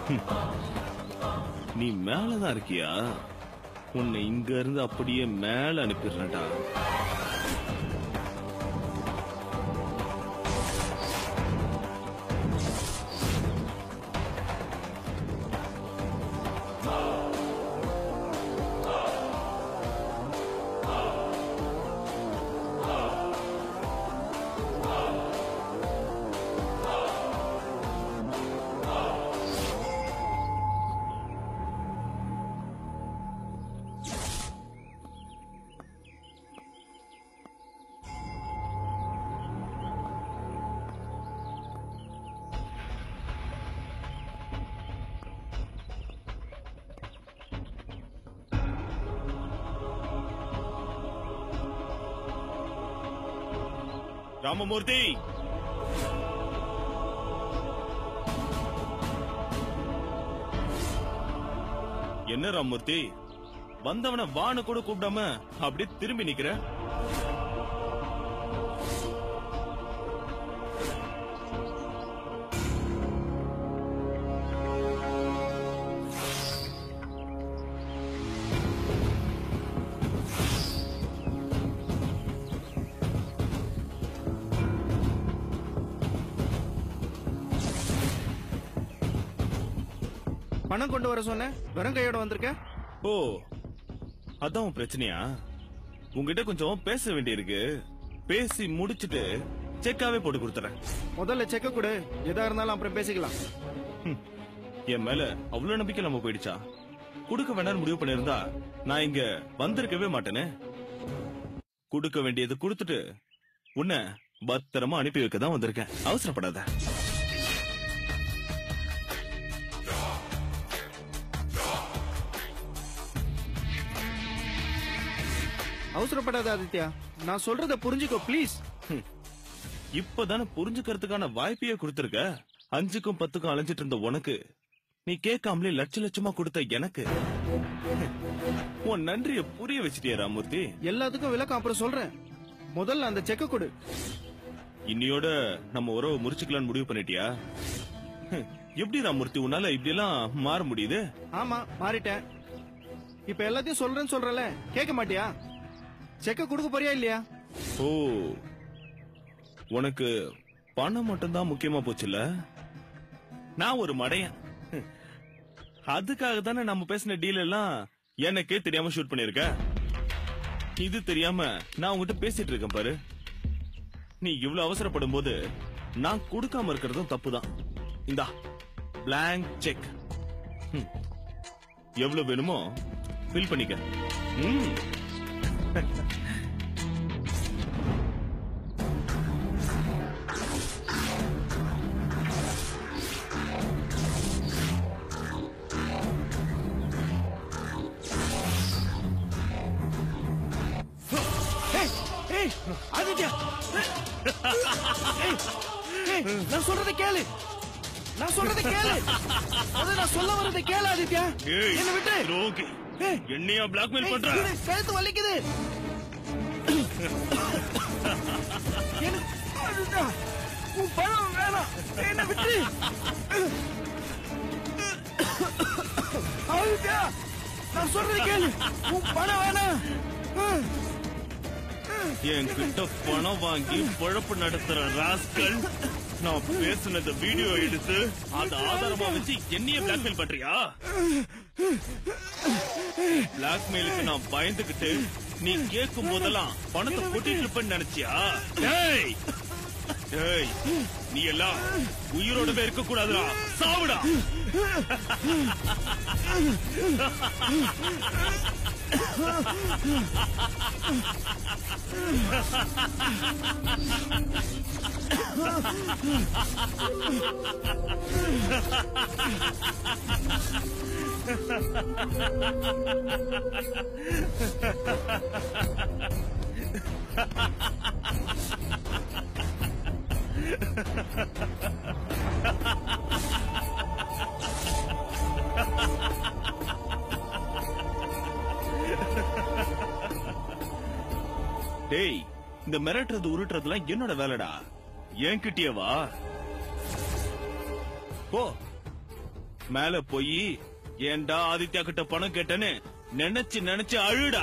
நீ மேலதான் இருக்கியா உன்னை இங்க இருந்து அப்படியே மேல அனுப்பிடுறேன்டா ராமமூர்த்தி என்ன ராமமூர்த்தி வந்தவன வான்னு கூட கூப்பிடாம அப்படியே திரும்பி நிக்கிற பணம் கொண்டு வர சொன்னேன் வெறும் கையோட வந்திருக்க ஓ அதான் உன் பிரச்சனையா உங்ககிட்ட கொஞ்சம் பேச வேண்டியிருக்கு பேசி முடிச்சிட்டு செக்காவே போட்டு கொடுத்துறேன் முதல்ல செக்க கொடு எதா இருந்தாலும் அப்புறம் பேசிக்கலாம் ஹம். என் மேல அவ்வளவு நம்பிக்கை நம்ம போயிடுச்சா கொடுக்க வேண்டாம்னு முடிவு பண்ணிருந்தா நான் இங்க வந்திருக்கவே மாட்டேனே கொடுக்க வேண்டியது கொடுத்துட்டு உன்னை பத்திரமா அனுப்பி வைக்க தான் வந்திருக்கேன் அவசரப்படாத அவசரப்படாத ஆதித்யா நான் சொல்றத புரிஞ்சுக்கோ ப்ளீஸ் ஹம். இப்பதானே புரிஞ்சுக்கிறதுக்கான வாய்ப்பையே கொடுத்திருக்க அஞ்சுக்கும் பத்துக்கும் அலைஞ்சிட்டு இருந்த உனக்கு நீ கேட்காமலே லட்ச லட்சமா கொடுத்த எனக்கு உன் நன்றிய புரிய வச்சிட்டியா ராமூர்த்தி எல்லாத்துக்கும் விளக்கம் அப்புறம் சொல்றேன் முதல்ல அந்த செக்க கொடு இன்னியோட நம்ம உறவை முறிச்சுக்கலாம்னு முடிவு பண்ணிட்டியா ஹம், எப்படி ராமூர்த்தி உன்னால இப்படி எல்லாம் மாற முடியுது ஆமா மாறிட்டேன் இப்ப எல்லாத்தையும் சொல்றேன்னு சொல்றல கேட்க மாட்டியா செக்க கொடுக்க போறியா இல்லையா ஓ உனக்கு பணம் மட்டும்தான் முக்கியமா போச்சுல்ல நான் ஒரு மடையன் ஹம், அதுக்காக தானே நம்ம பேசின டீல் எல்லாம் எனக்கே தெரியாம ஷூட் பண்ணிருக்க இது தெரியாம நான் உங்ககிட்ட பேசிட்டு இருக்கேன் பாரு நீ இவ்வளவு அவசரப்படும் போது நான் கொடுக்காம இருக்கிறதும் தப்புதான் இந்தா blank செக் எவ்வளவு வேணுமோ ஃபில் பண்ணிக்க ம் ஏய், ஏய், ஆதித்யா ஏய், ஏய், நான் சொல்றதை கேளு நான் சொல்றதை கேளு அத நான் சொல்ல வரதை கேளு ஆதித்யா ஏய், என்ன விட்டு துரோகி. ஏய், என்னையா பிளாக்மெயில் ஏய், பண்ற இரு, கழுத்து வலிக்குது எனக்கு ஆதித்யா, உன் பணம் வேணாம் என்ன விட்டு ஆதித்யா நான் சொல்றதை கேளு உன் பணம் வேணாம் என் கிட்ட பணம் வாங்கி பொழப்பு நடத்துற ராஸ்கல் நான் பேசுனத வீடியோ எடுத்து அத ஆதாரமா வச்சு என்னைய பிளாக்மெயில் பண்றியா பிளாக்மெயிலுக்கு நான் பயந்துகிட்டு நீ கேட்கும் போதெல்லாம் பணத்தை கொட்டிட்டு இருப்பேன்னு நினைச்சியா டேய் டேய் நீ எல்லாம் உயிரோடவே இருக்க கூடாதுடா சாவுடா டேய் இந்த மிரட்டுறது உருட்டுறதுலாம் என்னோட வேலைடா என்கிட்டயே வா போ மேல போய் ஏன்டா ஆதித்யா கிட்ட பணம் கேட்டேன்னு நினைச்சு நினைச்சு அழுடா